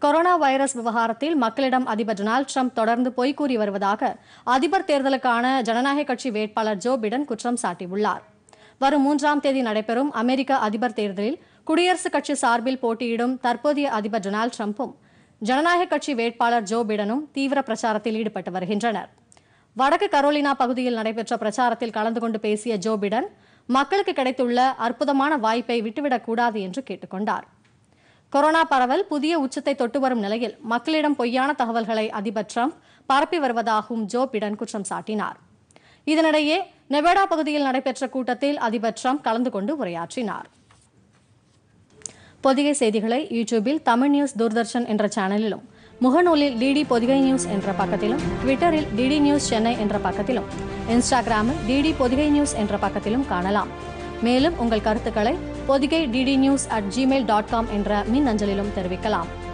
corona virus விவகாரத்தில் மக்களிடம் அதிபர் டொனால்டு ட்ரம்ப் தொடர்ந்து பொய் கூறி வருவதாக அதிபர் தேர்தலுக்கான ஜனநாயக கட்சி வேட்பாளர் ஜோ பிடன் குற்றம் சாட்டியுள்ளார் வரும் மூன்றாம் தேதி நடைபெறும் அமெரிக்க அதிபர் தேர்தலில் குடியரசுக் கட்சி சார்பில் போட்டியிடும் தற்போதைய அதிபர் டொனால்டு ட்ரம்ப்பும் ஜனநாயக கட்சி வேட்பாளர் ஜோ பிடனும் தீவிர பிரச்சாரத்தில் ஈடுபட்டு வருகின்றனர் வடக்கு கரோலினா பகுதியில் நடைபெற்ற பிரச்சாரத்தில் கலந்து கொண்டு பேசிய ஜோ பிடன் மக்களுக்கு கிடைத்துள்ள அற்புதமான வாய்ப்பை விட்டுவிடக் கூடாது என்று கேட்டுக்கொண்டார் கொரோனா பரவல் புதிய உச்சத்தை தொட்டு வரும் நிலையில் மக்களிடம் பொய்யான தகவல்களை அதிபர் ட்ரம்ப் பரப்பி வருவதாகவும் ஜோ பிடன் குற்றம் சாட்டினார் இதனிடையே நெவாடா பகுதியில் நடைபெற்ற கூட்டத்தில் அதிபர் ட்ரம்ப் கலந்து கொண்டு உரையாற்றினார் பொதிகை செய்திகளை யூடியூபில் தமிழ் நியூஸ் தூர்தர்ஷன் என்ற சேனலிலும் முகநூலில் டிடி பொதிகை நியூஸ் என்ற பக்கத்திலும் ட்விட்டரில் டிடி நியூஸ் சென்னை என்ற பக்கத்திலும் இன்ஸ்டாகிராமில் டிடி பொதிகை நியூஸ் என்ற பக்கத்திலும் காணலாம் மேலும் உங்கள் கருத்துக்களை Podhigai DD news at Gmail dot com என்ற மின் அஞ்சலிலும் தெரிவிக்கலாம்